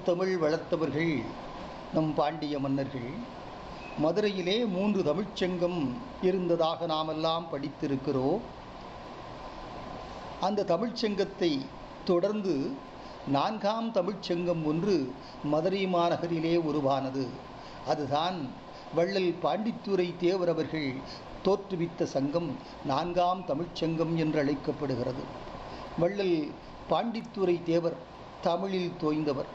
தமிழ் வளர்த்தவர்கள் நம் பாண்டிய மன்னர்கள் மதுரையிலே மூன்று தமிழ்ச்சங்கம் இருந்ததாக நாமெல்லாம் படித்திருக்கிறோம் அந்த தமிழ்ச்சங்கத்தை தொடர்ந்து நான்காம் தமிழ்ச்சங்கம் ஒன்று மதுரை மாநகரிலே உருவானது அதுதான் வள்ளல் பாண்டித்துரை தேவர் அவர்கள் தோற்றுவித்த சங்கம் நான்காம் தமிழ்ச்சங்கம் என்று அழைக்கப்படுகிறது வள்ளல் பாண்டித்துரை தேவர் தமிழில் தோய்ந்தவர்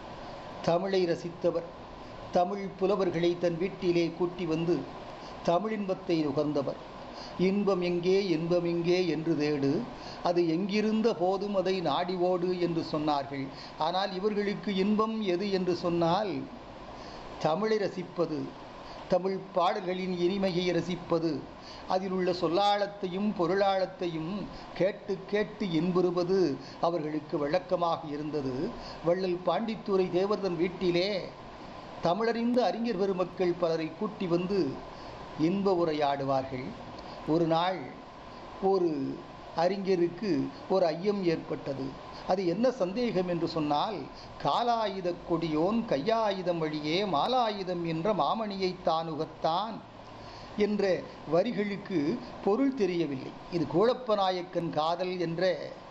தமிழை ரசித்தவர் தமிழ் புலவர்களை தன் வீட்டிலே கூட்டி வந்து தமிழின்பத்தை நுகர்ந்தவர் இன்பம் எங்கே இன்பம் எங்கே என்று தேடு அது எங்கிருந்த போதும் அதை நாடி ஓடு என்று சொன்னார்கள் ஆனால் இவர்களுக்கு இன்பம் எது என்று சொன்னால் தமிழை ரசிப்பது தமிழ் பாடல்களின் இனிமையை ரசிப்பது அதில் உள்ள சொல்லாளத்தையும் பொருளாளத்தையும் கேட்டு கேட்டு இன்புறுவது அவர்களுக்கு வழக்கமாக இருந்தது வள்ளல் பாண்டித்துரை தேவர்தன் வீட்டிலே தமிழறிந்த அறிஞர் பெருமக்கள் பலரை கூட்டி வந்து இன்ப உரையாடுவார்கள் ஒரு நாள் ஒரு அறிஞருக்கு ஒரு ஐயம் ஏற்பட்டது அது என்ன சந்தேகம் என்று சொன்னால் காலாயுத கொடியோன் கையாயுதம் வழியே மாலாயுதம் என்ற மாமணியை தானுகத்தான் என்ற வரிகளுக்கு பொருள் தெரியவில்லை இது கோழப்ப நாயக்கன் காதல் என்ற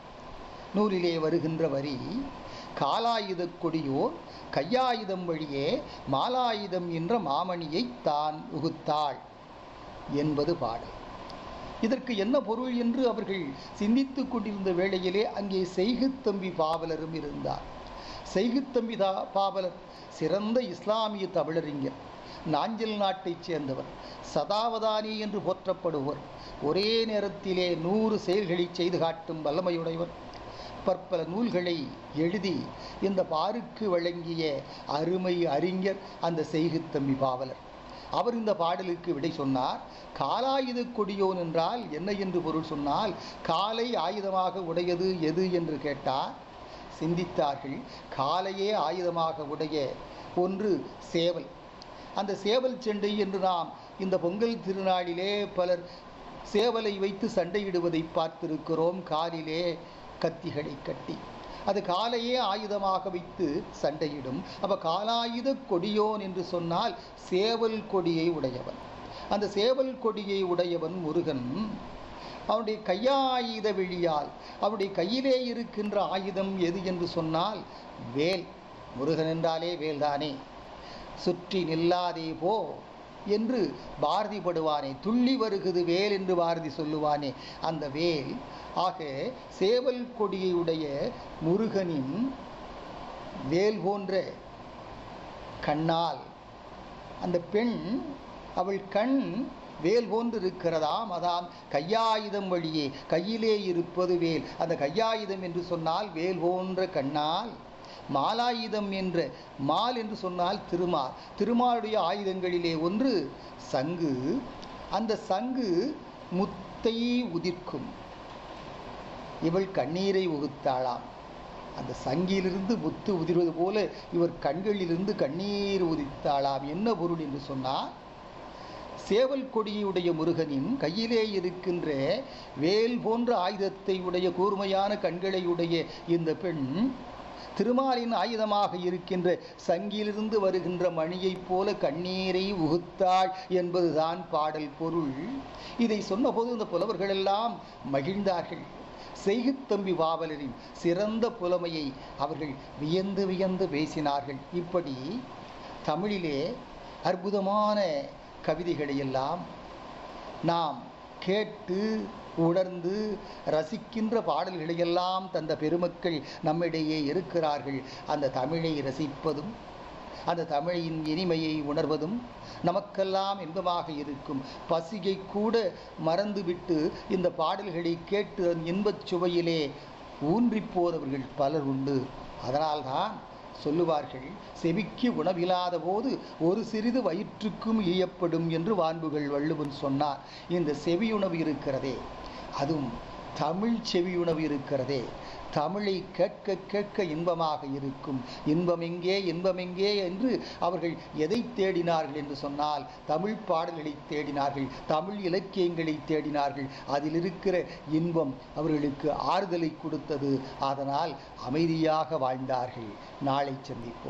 நூலிலே வருகின்ற வரி காலாயுத கொடியோர் கையாயுதம் வழியே மாலாயுதம் என்ற மாமணியை தான் உகுத்தாள் என்பது பாடல் இதற்கு என்ன பொருள் என்று அவர்கள் சிந்தித்துக் கொண்டிருந்த வேளையிலே அங்கே செய்குத்தம்பி பாவலரும் இருந்தார் செய்குத்தம்பி தா பாவலர் சிறந்த இஸ்லாமிய தமிழறிஞர் நாஞ்சல் நாட்டைச் சேர்ந்தவர் சதாவதானி என்று போற்றப்படுவர் ஒரே நேரத்திலே நூறு செயல்களை செய்து காட்டும் வல்லமையுடையவர் பற்பல நூல்களை எழுதி இந்த பாருக்கு வழங்கிய அருமை அறிஞர் அந்த செய்குத்தம்பி பாவலர் அவர் இந்த பாடலுக்கு விடை சொன்னார் காலாயுத கொடியோன் என்றால் என்ன என்று பொருள் சொன்னால் காலை ஆயுதமாக உடையது எது என்று கேட்டார் சிந்தித்தார்கள் காலையே ஆயுதமாக உடைய ஒன்று சேவல் அந்த சேவல் சண்டை என்று நாம் இந்த பொங்கல் திருநாளிலே பலர் சேவலை வைத்து சண்டையிடுவதை பார்த்திருக்கிறோம் காலிலே கத்திகளை கட்டி அது காலையே ஆயுதமாக வைத்து சண்டையிடும் அப்ப காலாயுத கொடியோன் என்று சொன்னால் சேவல் கொடியை உடையவன் அந்த சேவல் கொடியை உடையவன் முருகன் அவனுடைய கையாயுத விழியால் அவனுடைய கையிலே இருக்கின்ற ஆயுதம் எது என்று சொன்னால் வேல் முருகன் என்றாலே வேல்தானே சுற்றி நில்லாதே போ என்று பாரதி படுவானே துள்ளி வருகுது வேல் என்று பாரதி சொல்லுவானே அந்த வேல் ஆக சேவல் கொடியுடைய முருகனின் வேல் போன்ற கண்ணால் அந்த பெண் அவள் கண் வேல் போன்று இருக்கிறதாம் அதாம் கையாயுதம் வழியே கையிலே இருப்பது வேல் அந்த கையாயுதம் என்று சொன்னால் வேல் போன்ற கண்ணால் மாலாயுதம் என்ற மால் என்று சொன்னால் திருமால் திருமாலுடைய ஆயுதங்களிலே ஒன்று சங்கு அந்த சங்கு முத்தை உதிர்க்கும் இவள் கண்ணீரை உகுத்தாளாம் அந்த சங்கிலிருந்து முத்து உதிர்வது போல இவர் கண்களிலிருந்து கண்ணீர் உதித்தாளாம் என்ன பொருள் என்று சொன்னால் சேவல் கொடியுடைய முருகனின் கையிலே இருக்கின்ற வேல் போன்ற ஆயுதத்தை உடைய கூர்மையான கண்களை உடைய இந்த பெண் திருமாலின் ஆயுதமாக இருக்கின்ற சங்கிலிருந்து வருகின்ற மணியைப் போல கண்ணீரை உகுத்தாள் என்பதுதான் பாடல் பொருள் இதை சொன்னபோது இந்த புலவர்களெல்லாம் மகிழ்ந்தார்கள் செய்குத்தம்பி பாவலரின் சிறந்த புலமையை அவர்கள் வியந்து வியந்து பேசினார்கள் இப்படி தமிழிலே அற்புதமான கவிதைகளையெல்லாம் நாம் கேட்டு உணர்ந்து ரசிக்கின்ற பாடல்களையெல்லாம் தந்த பெருமக்கள் நம்மிடையே இருக்கிறார்கள் அந்த தமிழை ரசிப்பதும் அந்த தமிழின் இனிமையை உணர்வதும் நமக்கெல்லாம் இன்பமாக இருக்கும் பசியை கூட மறந்துவிட்டு இந்த பாடல்களை கேட்டு அதன் இன்பச் சுவையிலே ஊன்றிப் போனவர்கள் பலர் உண்டு அதனால்தான் சொல்லுவார்கள் செவிக்கு உணவில்லாத போது ஒரு சிறிது வயிற்றுக்கும் ஈயப்படும் என்று வான்புகள் வள்ளுவன் சொன்னார் இந்த செவியுணவு இருக்கிறதே அதுவும் தமிழ் செவியுணவு இருக்கிறதே தமிழை கேட்க கேட்க இன்பமாக இருக்கும் இன்பம் எங்கே இன்பம் எங்கே என்று அவர்கள் எதை தேடினார்கள் என்று சொன்னால் தமிழ் பாடல்களை தேடினார்கள் தமிழ் இலக்கியங்களை தேடினார்கள் அதில் இருக்கிற இன்பம் அவர்களுக்கு ஆறுதலை கொடுத்தது அதனால் அமைதியாக வாழ்ந்தார்கள் நாளை சந்திப்போம்